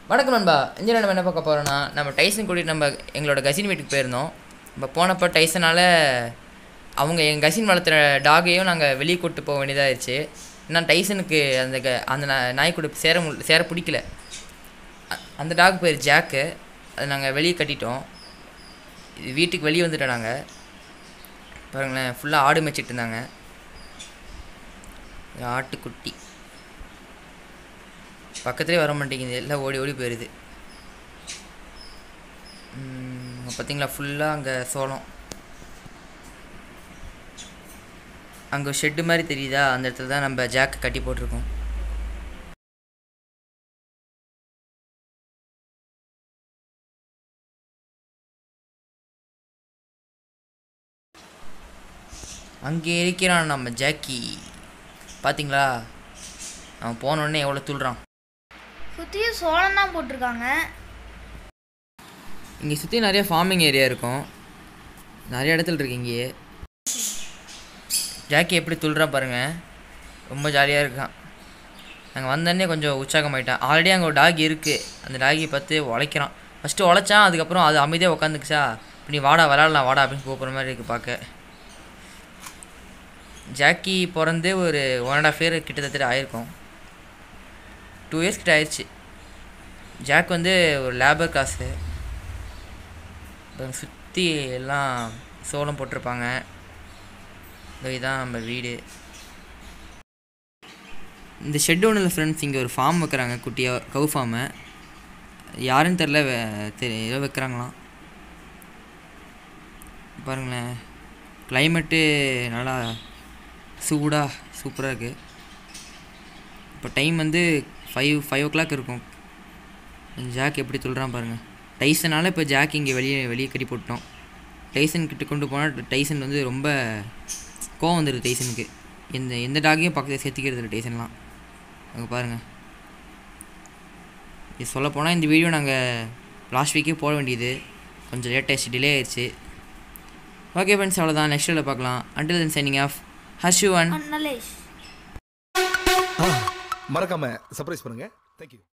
வணக்கம் நண்பா இங்கே நம்ம என்ன பார்க்க போகிறோன்னா நம்ம டைசன் கூட்டிட்டு நம்ம எங்களோட கசின் வீட்டுக்கு போயிருந்தோம் நம்ம போனப்போ டைசனால் அவங்க எங்கள் கசின் வளர்த்துற டாகையும் நாங்கள் வெளியே கூட்டு போக வேண்டியதாகிடுச்சு ஏன்னா டைசனுக்கு அந்த க அந்த நா- நாய் கூட சேர முடி சேர பிடிக்கல அ- அந்த டாக் பேர் ஜாக்கு அதை நாங்கள் வெளியே கட்டிட்டோம் இது வீட்டுக்கு வெளியே வந்துட்டோம் நாங்கள் பாருங்களேன் ஃபுல்லாக ஆடு மேய்ச்சிட்டு இருந்தாங்க இது ஆட்டுக்குட்டி பக்கத்துலேயே வர மாட்டேங்குது எல்லாம் ஓடி ஓடி போயிடுது ம், பார்த்தீங்களா ஃபுல்லாக அங்கே சோளம் அங்கே ஷெட்டு மாதிரி தெரியுதா அந்த இடத்துல தான் நம்ம ஜாக் கட்டி போட்டிருக்கோம் அங்கே இருக்கிறான் நம்ம ஜாக்கி பாத்தீங்களா அவன் போன உடனே எவ்வளோ துள்ளுறான் சுற்றியும் சோளம் தான் போட்டிருக்காங்க இங்கே சுற்றி நிறைய ஃபார்மிங் ஏரியா இருக்கும் நிறைய இடத்துல இருக்கு இங்கேயே ஜாக்கி எப்படி துள்ளுறான் பாருங்க ரொம்ப ஜாலியாக இருக்கான் நாங்கள் வந்தோடனே கொஞ்சம் உற்சாகமாயிட்டான் ஆல்ரெடி அங்கே ஒரு டாக் இருக்குது அந்த டாகி பார்த்து உழைக்கிறான் ஃபஸ்ட்டு உழைச்சான் அதுக்கப்புறம் அது அமைதியாக உட்காந்துக்குச்சா இப்ப நீ வாடா விளாட்லாம் வாடா அப்படின்னு கூப்பிட்ற மாதிரி இருக்குது பார்க்க ஜாக்கி பிறந்து ஒரு ஒன் அண்ட் ஆஃப் இயர் கிட்டத்தட்ட ஆயிருக்கும் டூ இயர்ஸ் கிட்ட ஆயிடுச்சு ஜாக் வந்து ஒரு லேபர் காசு இப்போ சுற்றி எல்லாம் சோளம் போட்டிருப்பாங்க இதோ இதான் நம்ம வீடு இந்த ஷெட் ஒன்றும் இல்லை ஃப்ரெண்ட்ஸ் இங்கே ஒரு ஃபார்ம் வைக்கிறாங்க குட்டியாக கவு ஃபார்மு யாருன்னு தெரில வே- தெரி ஏதோ வைக்கிறாங்களாம் பாருங்களேன் கிளைமேட்டு நல்லா சூடாக சூப்பராக இருக்குது இப்போ டைம் வந்து ஃபைவ் ஃபைவ் ஓ கிளாக் இருக்கும் ஜாக் எப்படி துள்ளுறான் பாருங்கள் டைசனால் இப்போ ஜாக் இங்கே வெளியே வெளியே கட்டி போட்டோம் டைசன் கிட்ட கொண்டு போனால் டைசன் வந்து ரொம்ப கோவம் வந்துடுது டைசனுக்கு எந்த எந்த டாகையும் பக்கத்தில் சேர்த்துக்கிறது இல்லை டைசன்லாம் அங்கே பாருங்கள் இது சொல்லப் போனால் இந்த வீடியோ நாங்கள் லாஸ்ட் வீக்கே போட வேண்டியது கொஞ்சம் லேட் ஆயிடுச்சு டிலே ஆயிடுச்சு ஓகே ஃப்ரெண்ட்ஸ் அவ்வளோதான் நெக்ஸ்ட் வீடியோவில் பார்க்கலாம் until then signing off Harshu ஒன் நல்லேஷ் மறக்காம சர்ப்ரைஸ் பண்ணுங்க தேங்க்யூ